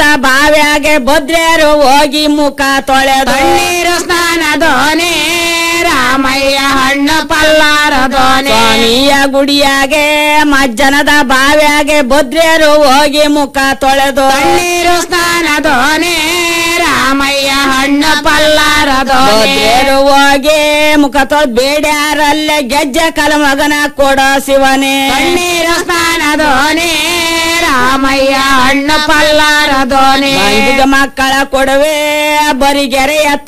ಬಾವ್ಯಾಗೆ ಭದ್ರೇರು ಹೋಗಿ ಮುಖ ತೊಳೆದು ತಣ್ಣೀರು ಸ್ನಾನ ದೋನೆ ರಾಮಯ್ಯ ಹಣ್ಣು ಪಲ್ಲಾರ ದೋನೆ ಸ್ವಾಮಿಯ ಗುಡಿಯಾಗೆ ಮಜ್ಜನದ ಬಾವ್ಯಾಗೆ ಭದ್ರೇರು ಹೋಗಿ ಮುಖ ತೊಳೆದು ತಣ್ಣೀರು ಸ್ನಾನ ದೋನೆ ರಾಮಯ್ಯ ಹಣ್ಣು ಪಲ್ಲಾರ ದೋನೆ ಭದ್ರೇರು ಹೋಗಿ ಮುಖ ತೊಳೆದು ಬೇಡ್ಯಾರಲ್ಲೇ ಗೆಜ್ಜೆ ಕಲಮಗನ ಕೊಡ ಶಿವನೇ ತಣ್ಣೀರು ಸ್ನಾನ ದೋನೆ ರಾಮಯ್ಯ ಹಣ್ಣು ಪಲ್ಲಾರ ದೋನೆ ಮಂದಿಗೆ ಮಕ್ಕಳ ಕೊಡುವೆ ಬರಿಗೆರೆ ಎತ್ತ